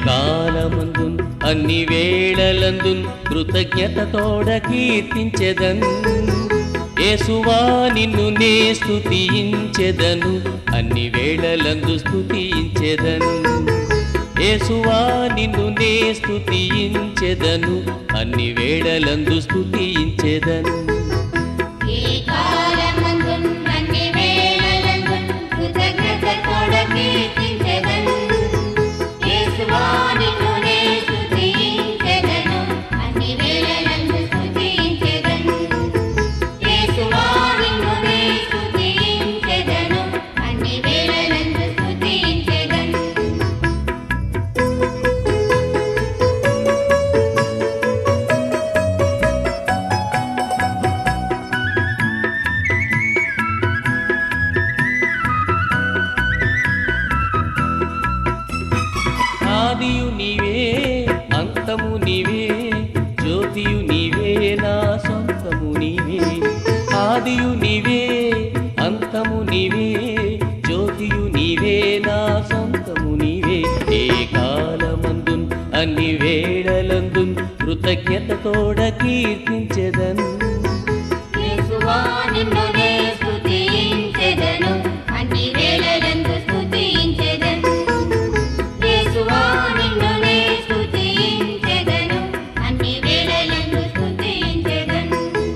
కాలమందున్ అన్ని వేళలందున్ కృతజ్ఞతతోడ కీర్తించెదన్ యేసువా నిన్ను నే స్తుతించెదను అన్ని వేళలందు స్తుతించెదను యేసువా నిన్ను నే స్తుతించెదను అన్ని వేళలందు స్తుతించెదను ఏ కాలమందున్ అన్ని వేళలందున్ కృతజ్ఞతతోడ కీర్తించెదను. యేసువా నిన్ను నే స్తుతించెదను, అన్ని వేళలందు స్తుతించెదను. యేసువా నిన్ను నే స్తుతించెదను, అన్ని వేళలందు స్తుతించెదను. ఆదియు నీవే అంతము నీవే జ్యోతియు నీవే నా సొంతము నీవే ఆదియు నీవే అంతము నీవే జ్యోతియు నీవే నా సొంతము నీవే ఏ కాలమందున్ అన్ని వేళలందున్ కృతజ్ఞతతోడ కీర్తించెదన్ యేసువా నిన్ను నే స్తుతించెదను, అన్ని వేళలందు స్తుతించెదను. యేసువా నిన్ను నే స్తుతించెదను, అన్ని వేళలందు స్తుతించెదను.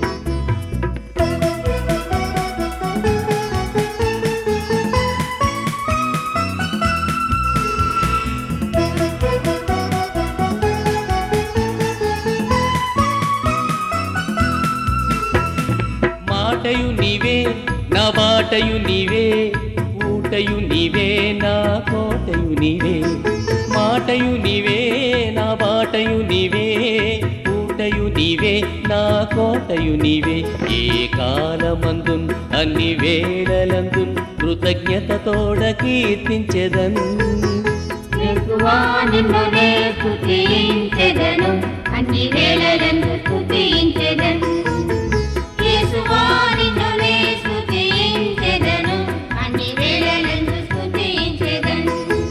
మాటయు నీవే నా బాటయు నీవే ఊటయు నీవే నా కోటయు నీవే మాటయు నీవే నా బాటయు నీవే ఊటయు నీవే నా కోటయు నీవే ఏ కాలమందున్ అన్ని వేళలందున్ కృతజ్ఞతతోడ కీర్తించెదన్ యేసువా నిన్ను నే స్తుతించెదను, అన్ని వేళలందు స్తుతించెదను. యేసువా నిన్ను నే స్తుతించెదను, అన్ని వేళలందు స్తుతించెదను.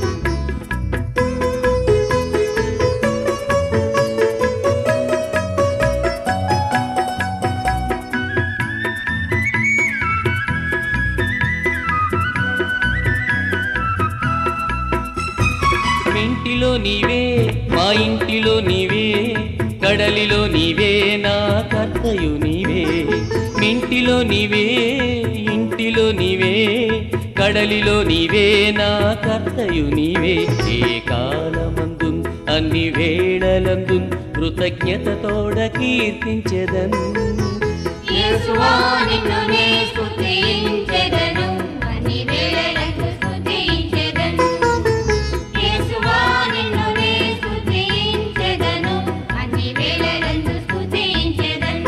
ఇంటిలో నీవే మా ఇంటిలో నీవే కడలిలో నీవే నా కర్తయు నీవే ఇంటిలో నీవే ఇంటిలో నీవే కడలిలో నీవే నా కర్తయు నీవే ఏ కాలమందున్ అన్ని వేళలందున్ కృతజ్ఞతతోడ కీర్తించెదన్ యేసువా నిన్ను నే స్తుతించెదను, అన్ని వేళలందు స్తుతించెదను. యేసువా నిన్ను నే స్తుతించెదను, అన్ని వేళలందు స్తుతించెదను.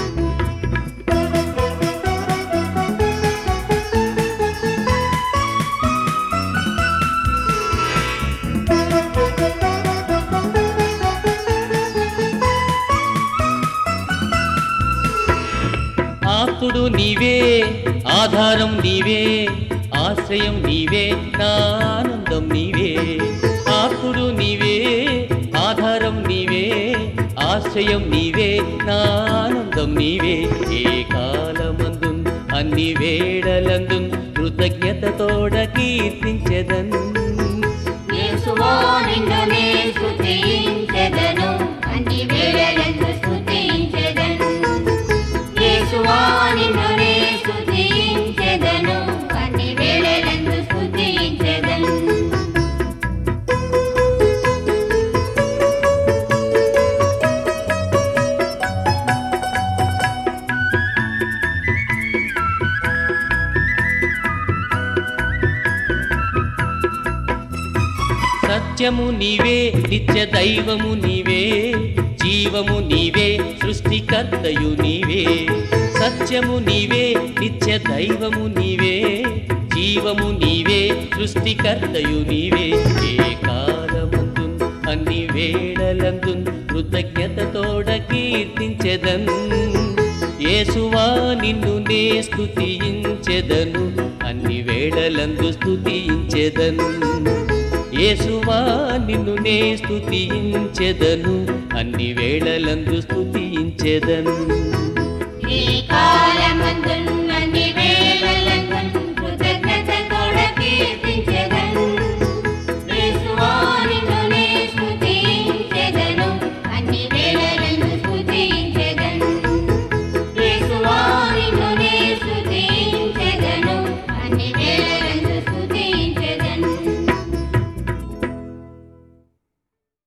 ఆస్తుడు నీవే ఆధారం నీవే ఆశ్రయం నీవే నా ఆనందం నీవే ఆస్తుడు నీవే ఆధారం నీవే ఆశ్రయం నీవే నా ఆనందం నీవే ఏ కాలమందున్ అన్ని వేళలందున్ కృతజ్ఞతతోడ కీర్తించెదన్ యేసువా నిన్ను నే స్తుతించెదను, అన్ని వేళలందు స్తుతించెదను. యేసువా నిన్ను నే స్తుతించెదను, అన్ని వేళలందు స్తుతించెదను. సత్యము నీవే నిత్య దైవము నీవే జీవము నీవే సృష్టికర్తయు నీవే సత్యము నీవే నిత్య దైవము నీవే జీవము నీవే సృష్టికర్తయు నీవే ఏ కాలమందున్ అన్ని వేళలందున్ కృతజ్ఞతతోడ కీర్తించెదన్ యేసువా నిన్ను నే స్తుతించెదను అన్ని వేళలందు స్తుతించెదను యేసువా నిన్ను నే స్తుతించెదను అన్ని వేళలందు స్తుతించెదను నీ